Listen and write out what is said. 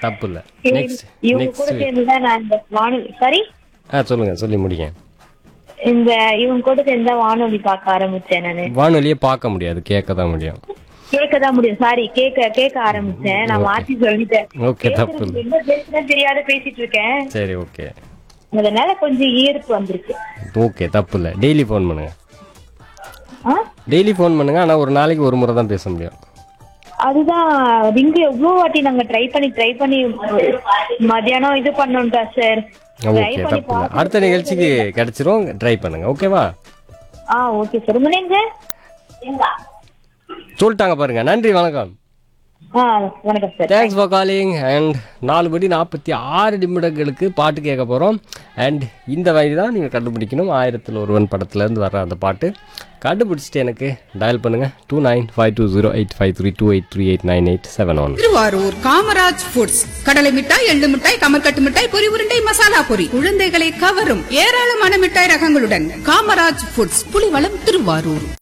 தப்பு இல்ல நெக்ஸ்ட் இவங்க கூட நெக்ஸ்ட் சேர்ந்துதான் நான் இந்த வானொலி சாரி ஆ சொல்லுங்க சொல்லி முடிங்க இந்த இவங்க கூட சேர்ந்தா வானொலி பார்க்க ஆரம்பிச்சேன் நானு வானொலியே பார்க்க முடியாது கேட்க தான் முடியும் கேட்க தான் முடியும் சாரி கேட்க கேட்க ஆரம்பிச்சேன் நான் மாத்தி சொல்லிட்டேன் ஓகே தப்பு இல்லை என்ன பேசுறேன்னு தெரியாத பேசிட்டு இருக்கேன் சரி ஓகே அதனால கொஞ்சம் ஈர்ப்பு வந்திருக்கு ஓகே தப்பு இல்லை டெய்லி ஃபோன் பண்ணுங்க ஆ? டெய்லி ஃபோன் பண்ணுங்க ஆனால் ஒரு நாளைக்கு ஒரு முறை தான் பேச முடியும் அதுதான் ரிங்கு எவ்வளவு வாட்டி நாங்க ட்ரை பண்ணி ட்ரை பண்ணி மத்தியானம் இது பண்ணோம்டா சார் ட்ரை ஓகே பண்ணி தப்பு இல்லை அடுத்த நிகழ்ச்சிக்கு கிடைச்சிரும் ட்ரை பண்ணுங்க ஓகேவா ஆ ஓகே சார் உங்க நேம் சார் சொல்லிட்டாங்க பாருங்க நன்றி வணக்கம் ஆ வணக்கம் sir thanks for calling and நாலு படி நாற்பத்தி ஆறு நிமிடங்களுக்கு பாட்டு கேட்க போகிறோம் அண்ட் இந்த வழி தான் நீங்கள் கண்டுபிடிக்கணும் ஆயிரத்தில் ஒருவன் படத்துலேருந்து வர்ற அந்த பாட்டு கண்டுபிடிச்சிட்டு எனக்கு டயல் பண்ணுங்கள் two nine five two zero eight five three two eight three eight nine eight seven one Thiruvarur Kamaraj foods கடலை மிட்டாய் எள்ளு மிட்டாய் கமர்கட்டு மிட்டாய் பொரி உருண்டை மசாலா பொரி குழந்தைகளை கவரும் ஏராளமான மிட்டாய் ரகங்களுடன் காமராஜ் ஃபுட்ஸ் புலிவளம் திருவாரூர்